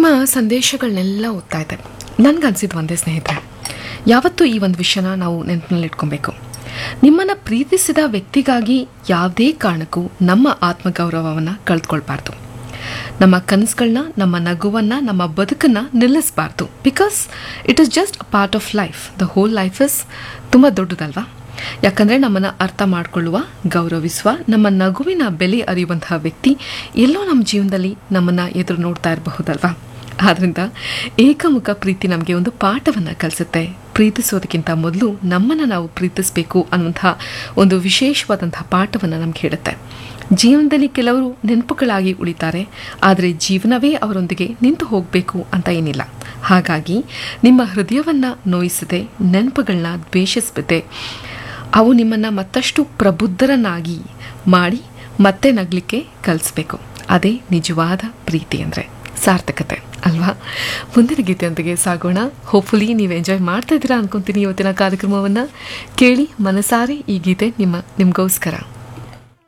ಸಂದೇಶಗಳನ್ನೆಲ್ಲ ಓದ್ತಾ ಇದ್ದೆ ನನಗನ್ಸಿದ್ದು ಒಂದೇ ಸ್ನೇಹಿತರೆ ಯಾವತ್ತೂ ಈ ಒಂದು ವಿಷಯನ ನಾವು ನೆನಪಿನಲ್ಲಿ ಇಟ್ಕೊಬೇಕು ನಿಮ್ಮನ್ನು ಪ್ರೀತಿಸಿದ ವ್ಯಕ್ತಿಗಾಗಿ ಯಾವುದೇ ಕಾರಣಕ್ಕೂ ನಮ್ಮ ಆತ್ಮಗೌರವವನ್ನು ಕಳೆದುಕೊಳ್ಬಾರ್ದು ನಮ್ಮ ಕನಸುಗಳನ್ನ ನಮ್ಮ ನಗುವನ್ನು ನಮ್ಮ ಬದುಕನ್ನು ನಿಲ್ಲಿಸಬಾರ್ದು because it is just part of life the whole life is ತುಂಬ ದೊಡ್ಡದಲ್ವಾ ಯಾಕಂದರೆ ನಮ್ಮನ್ನು ಅರ್ಥ ಮಾಡಿಕೊಳ್ಳುವ ಗೌರವಿಸುವ ನಮ್ಮ ನಗುವಿನ ಬೆಲೆ ಅರಿಯುವಂತಹ ವ್ಯಕ್ತಿ ಎಲ್ಲೋ ನಮ್ಮ ಜೀವನದಲ್ಲಿ ನಮ್ಮನ್ನು ಎದುರು ನೋಡ್ತಾ ಇರಬಹುದಲ್ವಾ ಆದ್ದರಿಂದ ಏಕಮುಖ ಪ್ರೀತಿ ನಮಗೆ ಒಂದು ಪಾಠವನ್ನು ಕಲಿಸುತ್ತೆ ಪ್ರೀತಿಸೋದಕ್ಕಿಂತ ಮೊದಲು ನಮ್ಮನ್ನು ನಾವು ಪ್ರೀತಿಸಬೇಕು ಅನ್ನುವಂತಹ ಒಂದು ವಿಶೇಷವಾದಂತಹ ಪಾಠವನ್ನು ನಮ್ಗೆ ಹೇಳುತ್ತೆ ಜೀವನದಲ್ಲಿ ಕೆಲವರು ನೆನಪುಗಳಾಗಿ ಉಳಿತಾರೆ ಆದರೆ ಜೀವನವೇ ಅವರೊಂದಿಗೆ ನಿಂತು ಹೋಗಬೇಕು ಅಂತ ಏನಿಲ್ಲ ಹಾಗಾಗಿ ನಿಮ್ಮ ಹೃದಯವನ್ನು ನೋಯಿಸದೆ ನೆನಪುಗಳನ್ನ ದ್ವೇಷಿಸದೆ ಅವು ನಿಮ್ಮನ್ನು ಮತ್ತಷ್ಟು ಪ್ರಬುದ್ಧರನ್ನಾಗಿ ಮಾಡಿ ಮತ್ತೆ ನಗಲಿಕ್ಕೆ ಕಲಿಸ್ಬೇಕು ಅದೇ ನಿಜವಾದ ಪ್ರೀತಿ ಅಂದರೆ ಸಾರ್ಥಕತೆ ಅಲ್ವಾ ಮುಂದಿನ ಗೀತೆಯೊಂದಿಗೆ ಸಾಗೋಣ ಹೋಪ್ಫುಲಿ ನೀವು ಎಂಜಾಯ್ ಮಾಡ್ತಾ ಇದ್ದೀರಾ ಅನ್ಕೊಂತೀನಿ ಇವತ್ತಿನ ಕಾರ್ಯಕ್ರಮವನ್ನು ಕೇಳಿ ಮನಸಾರೆ ಈ ಗೀತೆ ನಿಮ್ಮ ನಿಮಗೋಸ್ಕರ